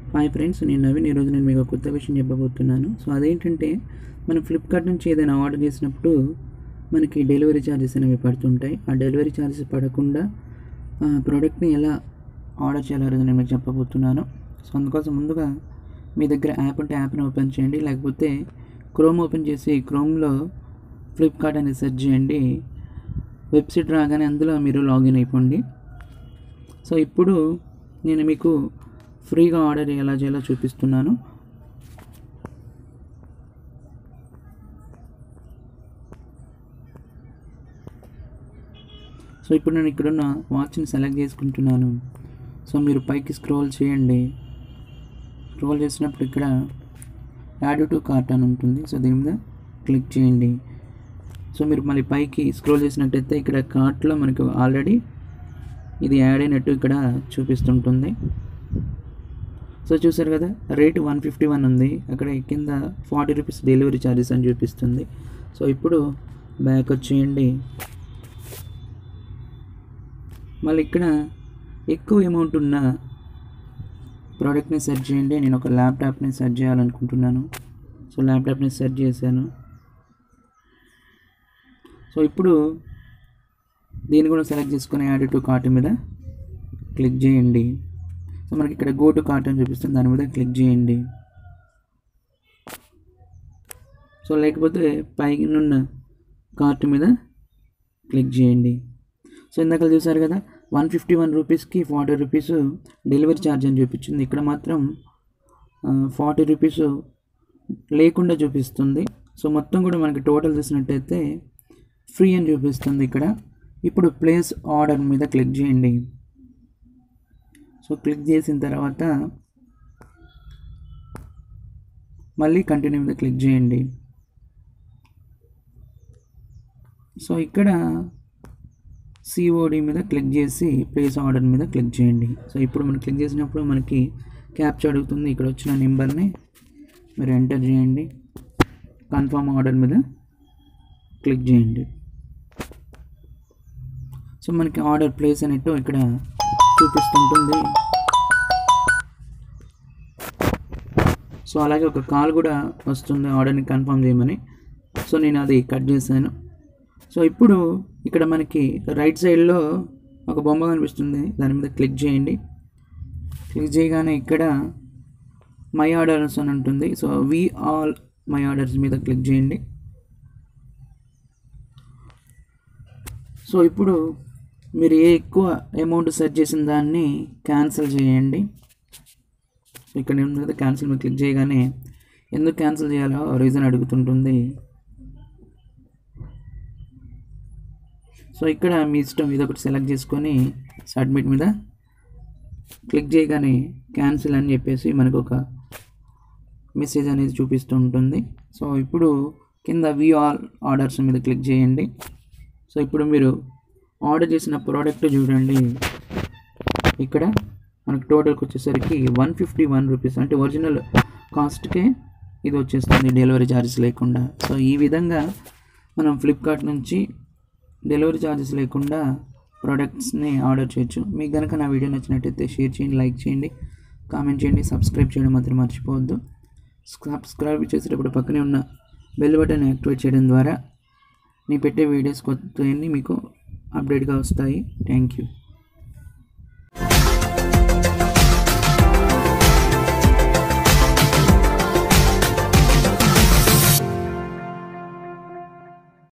hi friends నేను నవీన్ ఈరోజు నేను మీకు ఒక కొత్త విషయం చెప్పబోతున్నాను సో అదేంటంటే మనం ఫ్లిప్కార్ట్ నుంచి ఏదైనా ఆర్డర్ చేసినప్పుడు మనకి డెలివరీ ఛార్జెస్ అనేవి పడుతుంటాయి ఆ డెలివరీ ఛార్జెస్ పడకుండా ఆ ప్రోడక్ట్ని ఎలా ఆర్డర్ చేయాలో నేను మీకు చెప్పబోతున్నాను సో అందుకోసం ముందుగా మీ దగ్గర యాప్ ఉంటే యాప్ని ఓపెన్ చేయండి లేకపోతే క్రోమ్ ఓపెన్ చేసి క్రోమ్లో ఫ్లిప్కార్ట్ అనేది సెర్చ్ చేయండి వెబ్సైట్ రాగానే అందులో మీరు లాగిన్ అయిపోండి సో ఇప్పుడు నేను మీకు ఫ్రీగా ఆర్డర్ ఎలా చేయాలో చూపిస్తున్నాను సో ఇప్పుడు నేను ఇక్కడున్న వాచ్ని సెలెక్ట్ చేసుకుంటున్నాను సో మీరు పైకి స్క్రోల్ చేయండి స్క్రోల్ చేసినప్పుడు ఇక్కడ యాడ్ టు కార్ట్ అని ఉంటుంది సో దీని మీద క్లిక్ చేయండి సో మీరు మళ్ళీ పైకి స్క్రోల్ చేసినట్టయితే ఇక్కడ కార్ట్లో మనకు ఆల్రెడీ ఇది యాడ్ అయినట్టు ఇక్కడ చూపిస్తుంటుంది సో చూసారు కదా రేట్ వన్ ఫిఫ్టీ వన్ ఉంది అక్కడ కింద ఫార్టీ రూపీస్ డెలివరీ ఛార్జెస్ అని చూపిస్తుంది సో ఇప్పుడు బ్యాక్ వచ్చేయండి మళ్ళీ ఇక్కడ ఎక్కువ అమౌంట్ ఉన్న ప్రోడక్ట్ని సెర్చ్ చేయండి నేను ఒక ల్యాప్టాప్ని సెర్చ్ చేయాలనుకుంటున్నాను సో ల్యాప్టాప్ని సెర్చ్ చేశాను సో ఇప్పుడు దీన్ని కూడా సెలెక్ట్ చేసుకొని యాడ్ టు కార్ట్ మీద క్లిక్ చేయండి సో మనకి ఇక్కడ గో టు కార్ట్ అని చూపిస్తుంది దాని మీద క్లిక్ చేయండి సో లేకపోతే పైన కార్ట్ మీద క్లిక్ చేయండి సో ఇందాక చూసారు కదా వన్ ఫిఫ్టీ వన్ రూపీస్కి ఫార్టీ రూపీస్ డెలివరీ ఛార్జ్ అని చూపించింది ఇక్కడ మాత్రం ఫార్టీ రూపీస్ లేకుండా చూపిస్తుంది సో మొత్తం కూడా మనకి టోటల్ చూసినట్టయితే ఫ్రీ అని చూపిస్తుంది ఇక్కడ ఇప్పుడు ప్లేస్ ఆర్డర్ మీద క్లిక్ చేయండి సో క్లిక్ చేసిన తర్వాత మళ్ళీ కంటిన్యూ మీద క్లిక్ చేయండి సో ఇక్కడ సిఓడి మీద క్లిక్ చేసి ప్లేస్ ఆర్డర్ మీద క్లిక్ చేయండి సో ఇప్పుడు మనం క్లిక్ చేసినప్పుడు మనకి క్యాప్చర్ అడుగుతుంది ఇక్కడ వచ్చిన నెంబర్ని మీరు ఎంటర్ చేయండి కన్ఫర్మ్ ఆర్డర్ మీద క్లిక్ చేయండి సో మనకి ఆర్డర్ ప్లేస్ అనేట్టు ఇక్కడ చూపిస్తుంటుంది సో అలాగే ఒక కాల్ కూడా వస్తుంది ఆర్డర్ని కన్ఫర్మ్ చేయమని సో నేను అది కట్ చేశాను సో ఇప్పుడు ఇక్కడ మనకి రైట్ సైడ్లో ఒక బొమ్మ కనిపిస్తుంది దాని మీద క్లిక్ చేయండి క్లిక్ చేయగానే ఇక్కడ మై ఆర్డర్స్ అని ఉంటుంది so view all my orders మీద క్లిక్ చేయండి సో ఇప్పుడు మీరు ఏ ఎక్కువ అమౌంట్ సెట్ చేసిన దాన్ని క్యాన్సిల్ చేయండి సో ఇక్కడ ఉంది కదా క్యాన్సిల్ మీద క్లిక్ చేయగానే ఎందుకు క్యాన్సిల్ చేయాలో రీజన్ అడుగుతుంటుంది సో ఇక్కడ మీ ఇష్టం ఇది ఒకటి సెలెక్ట్ చేసుకొని సబ్మిట్ మీద క్లిక్ చేయగానే క్యాన్సిల్ అని చెప్పేసి మనకు ఒక మెసేజ్ అనేది చూపిస్తూ ఉంటుంది సో ఇప్పుడు కింద వి ఆల్ ఆర్డర్స్ మీద క్లిక్ చేయండి సో ఇప్పుడు మీరు ఆర్డర్ చేసిన ప్రోడక్ట్ చూడండి ఇక్కడ మనకు టోటల్కి వచ్చేసరికి వన్ ఫిఫ్టీ వన్ రూపీస్ అంటే ఒరిజినల్ కాస్ట్కే ఇది వచ్చేస్తుంది డెలివరీ ఛార్జెస్ లేకుండా సో ఈ విధంగా మనం ఫ్లిప్కార్ట్ నుంచి డెలివరీ ఛార్జెస్ లేకుండా ప్రోడక్ట్స్ని ఆర్డర్ చేయొచ్చు మీకు కనుక నా వీడియో నచ్చినట్టయితే షేర్ చేయండి లైక్ చేయండి కామెంట్ చేయండి సబ్స్క్రైబ్ చేయడం మాత్రం మర్చిపోవద్దు సబ్స్క్రైబ్ చేసేటప్పుడు పక్కనే ఉన్న బెల్ బటన్ యాక్టివేట్ చేయడం ద్వారా నేను పెట్టే వీడియోస్ కొత్తవన్నీ మీకు అప్డేట్గా వస్తాయి థ్యాంక్ యూ